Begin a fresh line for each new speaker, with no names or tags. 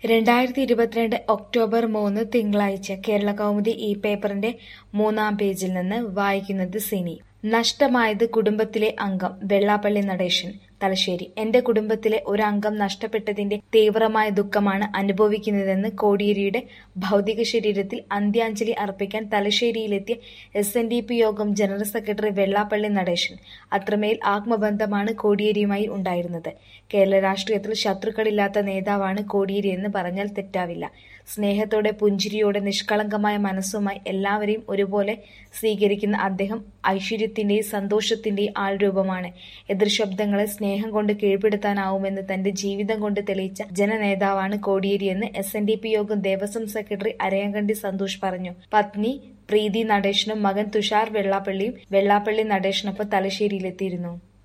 രണ്ടായിരത്തി ഇരുപത്തിരണ്ട് ഒക്ടോബർ മൂന്ന് തിങ്കളാഴ്ച കേരളകൗമുദി ഈ പേപ്പറിന്റെ മൂന്നാം പേജിൽ നിന്ന് വായിക്കുന്നത് സിനി നഷ്ടമായത് കുടുംബത്തിലെ അംഗം വെള്ളാപ്പള്ളി നടേശൻ തലശ്ശേരി എന്റെ കുടുംബത്തിലെ ഒരു അംഗം നഷ്ടപ്പെട്ടതിന്റെ തീവ്രമായ ദുഃഖമാണ് അനുഭവിക്കുന്നതെന്ന് കോടിയേരിയുടെ ഭൗതിക ശരീരത്തിൽ അന്ത്യാഞ്ജലി അർപ്പിക്കാൻ തലശ്ശേരിയിലെത്തിയ S N D P Yogam general secretary Vellappally Natesan അത്രമേൽ ആത്മബന്ധമാണ് കോടിയേരിയുമായി ഉണ്ടായിരുന്നത് കേരള രാഷ്ട്രീയത്തിൽ ശത്രുക്കളില്ലാത്ത നേതാവാണ് കോടിയേരി എന്ന് പറഞ്ഞാൽ തെറ്റാവില്ല സ്നേഹത്തോടെ പുഞ്ചിരിയോടെ നിഷ്കളങ്കമായ മനസ്സുമായി എല്ലാവരെയും ഒരുപോലെ സ്വീകരിക്കുന്ന അദ്ദേഹം ഐശ്വര്യത്തിന്റെയും സന്തോഷത്തിന്റെയും ആൾരൂപമാണ് എതിർശബ്ദങ്ങളെ സ്നേഹം കൊണ്ട് കീഴ്പ്പെടുത്താനാവുമെന്ന് തന്റെ ജീവിതം കൊണ്ട് തെളിയിച്ച ജനനേതാവാണ് കോടിയേരിയെന്ന് S N D P Yogam Devaswom secretary അരയങ്കണ്ടി Santhosh പറഞ്ഞു പത്നി പ്രീതി നടേശനും മകൻ തുഷാർ വെള്ളാപ്പള്ളിയും വെള്ളാപ്പള്ളി നടേശനൊപ്പം തലശ്ശേരിയിലെത്തിയിരുന്നു